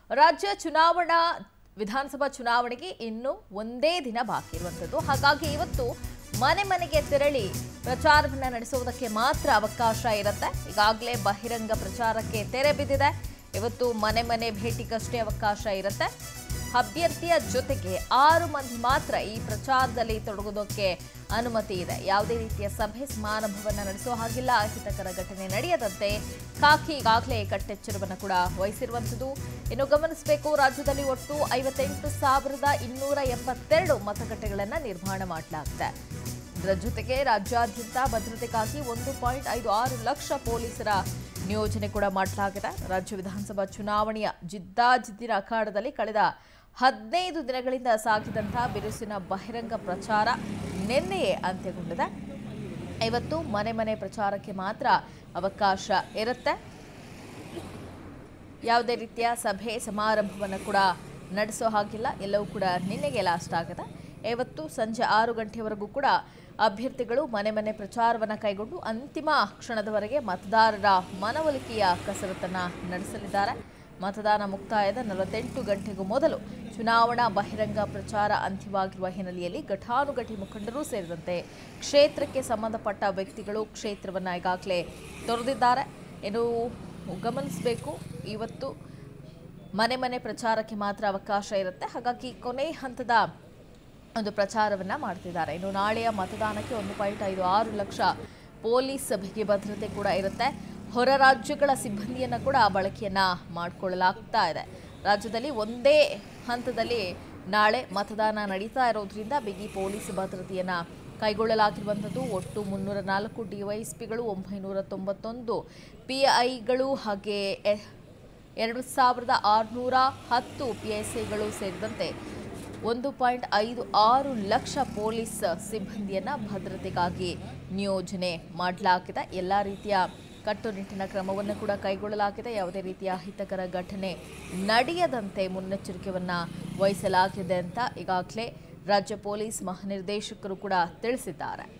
ರಾಜ್ಯ ಚುನಾವಣಾ ವಿಧಾನಸಭಾ ಚುನಾವಣೆಗೆ ಇನ್ನು ಒಂದೇ ದಿನ ಬಾಕಿ ಇರುವಂಥದ್ದು ಹಾಗಾಗಿ ಇವತ್ತು ಮನೆ ಮನೆಗೆ ತೆರಳಿ ಪ್ರಚಾರವನ್ನ ನಡೆಸುವುದಕ್ಕೆ ಮಾತ್ರ ಅವಕಾಶ ಇರುತ್ತೆ ಈಗಾಗಲೇ ಬಹಿರಂಗ ಪ್ರಚಾರಕ್ಕೆ ತೆರೆ ಬಿದ್ದಿದೆ ಇವತ್ತು ಮನೆ ಮನೆ ಭೇಟಿಗಷ್ಟೇ ಅವಕಾಶ ಇರುತ್ತೆ ಅಭ್ಯರ್ಥಿಯ ಜೊತೆಗೆ ಆರು ಮಂದಿ ಮಾತ್ರ ಈ ಪ್ರಚಾರದಲ್ಲಿ ತೊಡಗೋದಕ್ಕೆ ಅನುಮತಿ ಇದೆ ಯಾವುದೇ ರೀತಿಯ ಸಭೆ ಸಮಾರಂಭವನ್ನು ನಡೆಸುವ ಹಾಗಿಲ್ಲ ಅಹಿತಕರ ಘಟನೆ ನಡೆಯದಂತೆ ಕಾಕಿ ಈಗಾಗಲೇ ಕಟ್ಟೆಚ್ಚರವನ್ನು ಕೂಡ ವಹಿಸಿರುವಂಥದ್ದು ಇನ್ನು ಗಮನಿಸಬೇಕು ರಾಜ್ಯದಲ್ಲಿ ಒಟ್ಟು ಐವತ್ತೆಂಟು ಸಾವಿರದ ಇನ್ನೂರ ಎಂಬತ್ತೆರಡು ಮತಗಟ್ಟೆಗಳನ್ನು ನಿರ್ಮಾಣ ಮಾಡಲಾಗಿದೆ ಇದರ ಜೊತೆಗೆ ರಾಜ್ಯಾದ್ಯಂತ ಭದ್ರತೆಗಾಗಿ ಒಂದು ಪಾಯಿಂಟ್ ಐದು ಆರು ಲಕ್ಷ ಪೊಲೀಸರ ನಿಯೋಜನೆ ಕೂಡ ಮಾಡಲಾಗಿದೆ ರಾಜ್ಯ ವಿಧಾನಸಭಾ ಚುನಾವಣೆಯ ಜಿದ್ದಾಜಿದ್ದಿನ ಅಖಾಡದಲ್ಲಿ ಕಳೆದ ಹದಿನೈದು ದಿನಗಳಿಂದ ಸಾಗಿದಂತಹ ಬಿರುಸಿನ ಬಹಿರಂಗ ಪ್ರಚಾರ ನಿನ್ನೆಯೇ ಅಂತ್ಯಗೊಂಡಿದೆ ಇವತ್ತು ಮನೆ ಮನೆ ಪ್ರಚಾರಕ್ಕೆ ಮಾತ್ರ ಅವಕಾಶ ಇರುತ್ತೆ ಯಾವುದೇ ರೀತಿಯ ಸಭೆ ಸಮಾರಂಭವನ್ನು ಕೂಡ ನಡೆಸೋ ಹಾಗಿಲ್ಲ ಎಲ್ಲವೂ ಕೂಡ ನಿನ್ನೆಗೆ ಲಾಸ್ಟ್ ಆಗಿದೆ ಇವತ್ತು ಸಂಜೆ ಆರು ಗಂಟೆವರೆಗೂ ಕೂಡ ಅಭ್ಯರ್ಥಿಗಳು ಮನೆ ಮನೆ ಪ್ರಚಾರವನ್ನು ಕೈಗೊಂಡು ಅಂತಿಮ ಕ್ಷಣದವರೆಗೆ ಮತದಾರರ ಮನವೊಲಿಕೆಯ ಕಸರತ್ತನ್ನು ನಡೆಸಲಿದ್ದಾರೆ ಮತದಾನ ಮುಕ್ತಾಯದ ನಲವತ್ತೆಂಟು ಗಂಟೆಗೂ ಮೊದಲು ಚುನಾವಣಾ ಬಹಿರಂಗ ಪ್ರಚಾರ ಅಂತ್ಯವಾಗಿರುವ ಹಿನ್ನೆಲೆಯಲ್ಲಿ ಘಟಾನುಘಟಿ ಮುಖಂಡರು ಸೇರಿದಂತೆ ಕ್ಷೇತ್ರಕ್ಕೆ ಸಂಬಂಧಪಟ್ಟ ವ್ಯಕ್ತಿಗಳು ಕ್ಷೇತ್ರವನ್ನು ಈಗಾಗಲೇ ತೊರೆದಿದ್ದಾರೆ ಇನ್ನು ಗಮನಿಸಬೇಕು ಇವತ್ತು ಮನೆ ಮನೆ ಪ್ರಚಾರಕ್ಕೆ ಮಾತ್ರ ಅವಕಾಶ ಇರುತ್ತೆ ಹಾಗಾಗಿ ಕೊನೆ ಹಂತದ ಒಂದು ಪ್ರಚಾರವನ್ನ ಮಾಡ್ತಿದ್ದಾರೆ ಇನ್ನು ನಾಳೆಯ ಮತದಾನಕ್ಕೆ ಒಂದು ಪಾಯಿಂಟ್ ಐದು ಆರು ಲಕ್ಷ ಪೊಲೀಸ್ ಬಿಗಿ ಭದ್ರತೆ ಕೂಡ ಇರುತ್ತೆ ಹೊರ ರಾಜ್ಯಗಳ ಸಿಬ್ಬಂದಿಯನ್ನು ಕೂಡ ಬಳಕೆಯನ್ನ ಮಾಡಿಕೊಳ್ಳಲಾಗ್ತಾ ಇದೆ ರಾಜ್ಯದಲ್ಲಿ ಒಂದೇ ಹಂತದಲ್ಲಿ ನಾಳೆ ಮತದಾನ ನಡೀತಾ ಇರೋದ್ರಿಂದ ಬಿಗಿ ಪೊಲೀಸ್ ಭದ್ರತೆಯನ್ನ ಕೈಗೊಳ್ಳಲಾಗಿರುವಂಥದ್ದು ಒಟ್ಟು ಮುನ್ನೂರ ನಾಲ್ಕು ಡಿವೈಎಸ್ಪಿಗಳು ಒಂಬೈನೂರ ತೊಂಬತ್ತೊಂದು ಪಿಐಗಳು ಹಾಗೆ ಎ- ಎರಡು ಸಾವಿರದ ಆರುನೂರ ಹತ್ತು ಪಿ ಎಸ್ ಐಗಳು ಸೇರಿದಂತೆ ಒಂದು ಪಾಯಿಂಟ್ ಐದು ಆರು ಲಕ್ಷ ಪೊಲೀಸ್ ಸಿಬ್ಬಂದಿಯನ್ನು ಭದ್ರತೆಗಾಗಿ ನಿಯೋಜನೆ ಮಾಡಲಾಗಿದೆ ಎಲ್ಲ ರೀತಿಯ ಕಟ್ಟುನಿಟ್ಟಿನ ಕ್ರಮವನ್ನು ಕೂಡ ಕೈಗೊಳ್ಳಲಾಗಿದೆ ಯಾವುದೇ ರೀತಿಯ ಅಹಿತಕರ ಘಟನೆ ನಡೆಯದಂತೆ ಮುನ್ನೆಚ್ಚರಿಕೆಯನ್ನು ವಹಿಸಲಾಗಿದೆ ಅಂತ ಈಗಾಗಲೇ ರಾಜ್ಯ ಪೊಲೀಸ್ ಮಹಾನಿರ್ದೇಶಕರು ಕೂಡ ತಿಳಿಸಿದ್ದಾರೆ